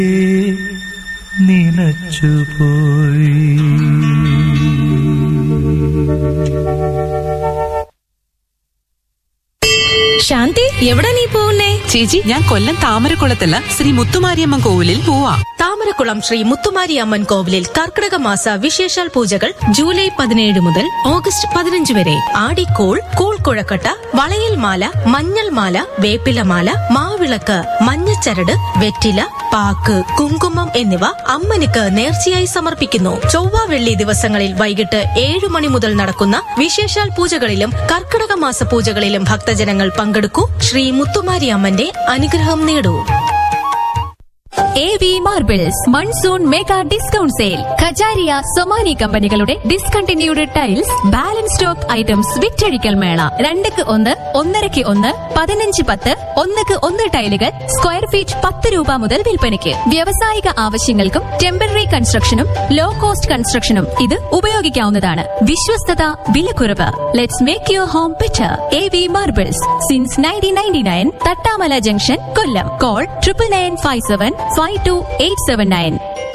ശാന്തി എവിടെ നീ പോകുന്നേ ചേച്ചി ഞാൻ കൊല്ലം താമരക്കുളത്തല്ല ശ്രീ മുത്തുമാരിയമ്മൻ കോവിലിൽ പോവാ താമരക്കുളം ശ്രീ മുത്തുമാരി അമ്മൻ കോവിലിൽ കർക്കിടക മാസ വിശേഷാൽ പൂജകൾ ജൂലൈ പതിനേഴ് മുതൽ ഓഗസ്റ്റ് പതിനഞ്ച് വരെ ആടിക്കോൾ കൂൾ കുഴക്കട്ട വളയൽ മാല മഞ്ഞൾ മാല വേപ്പിലമാല മാവിളക്ക് മഞ്ഞച്ചരട് വെറ്റില പാക്ക് കുങ്കുമം എന്നിവ അമ്മനിക്ക് നേർച്ചയായി സമർപ്പിക്കുന്നു ചൊവ്വ വെള്ളി ദിവസങ്ങളിൽ വൈകിട്ട് ഏഴു മണി മുതൽ നടക്കുന്ന വിശേഷാൽ പൂജകളിലും കർക്കിടക മാസ പൂജകളിലും ഭക്തജനങ്ങൾ പങ്കെടുക്കൂ ശ്രീ മുത്തുമാരി അമ്മന്റെ അനുഗ്രഹം നേടൂ A V marbles monsoon mega discount sale Kajaria Somany കമ്പനികളുടെ discontinued tiles balance stock items വിറ്റഴിക്കൽ മേള രണ്ടക്ക് ഒന്ന് ഒന്നരക്ക് ഒന്ന് പതിനഞ്ച് പത്ത് ഒന്നക്ക് ഒന്ന് ടൈലുകൾ സ്ക്വയർ ഫീറ്റ് പത്ത് രൂപ മുതൽ വിൽപ്പനയ്ക്ക് വ്യാവസായിക ആവശ്യങ്ങൾക്കും ടെമ്പററി കൺസ്ട്രക്ഷനും ലോ കോസ്റ്റ് കൺസ്ട്രക്ഷനും ഇത് ഉപയോഗിക്കാവുന്നതാണ് വിശ്വസ്തത വിലക്കുറവ് let's make your home better A V marbles since nineteen ninety nine Thattamala junction Kollam call triple nine five seven five two eight seven nine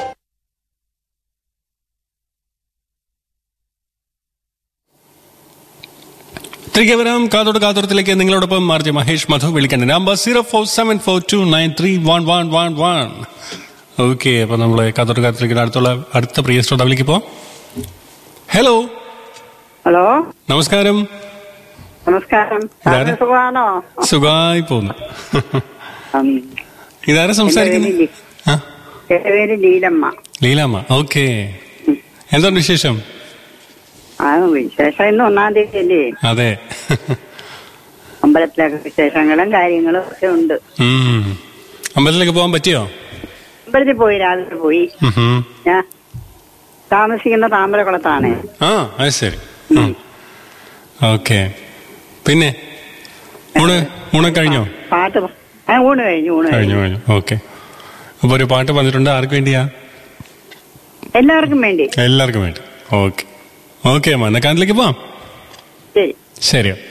തിരികെ വരാം കാതോട് കാതോടത്തിലേക്ക് നിങ്ങളോടൊപ്പം മാർജി മഹേഷ് മധു വിളിക്കേണ്ട number zero four seven four two nine three one one one one okay അപ്പൊ നമ്മള് കാതോട് കാതോടത്തിലേക്ക് അടുത്തുള്ള അടുത്ത പ്രിയ ശ്രോതാവിലേക്ക് പോവാം ഹലോ ഹലോ നമസ്കാരം നമസ്കാരം ഇതാരാ? സാറിന് സുഖമാണോ സുഖമായി പോന്നു ഉം. ഇതാരാ സംസാരിക്കുന്നത് എന്റെ പേര് ആ എന്റെ പേര് ലീലമ്മ ലീലാമ്മ ഓക്കെ എന്താണ് വിശേഷം ആ വിശേഷം ഇന്ന് ഒന്നാം തീയതി അല്ലേ അതെ അമ്പലത്തിലൊക്കെ വിശേഷങ്ങളും കാര്യങ്ങളും ഒക്കെ ഉണ്ട് ഉം. അമ്പലത്തിലേക്ക് പോകാൻ പറ്റിയോ അമ്പലത്തിൽ പോയി രാവിലെ പോയി ഉഹും. ഞാൻ താമസിക്കുന്ന താമരക്കുളത്താണ് ആ അത് ശരി ഓക്കെ പിന്നെ ഊണ് ഊണ് കഴിഞ്ഞോ പാട്ട് പ- ആ ഊണ് കഴിഞ്ഞു ഊണ് കഴിഞ്ഞു കഴിഞ്ഞു കഴിഞ്ഞു ഓക്കെ അപ്പൊ ഒരു പാട്ട് വന്നിട്ടുണ്ട് ആർക്ക് വേണ്ടിയാ എല്ലാവർക്കും വേണ്ടി എല്ലാവർക്കും വേണ്ടി ഓക്കെ ഓക്കെ അമ്മ എന്നാ കാണിലേക്ക് പോവാം ശരി ശരി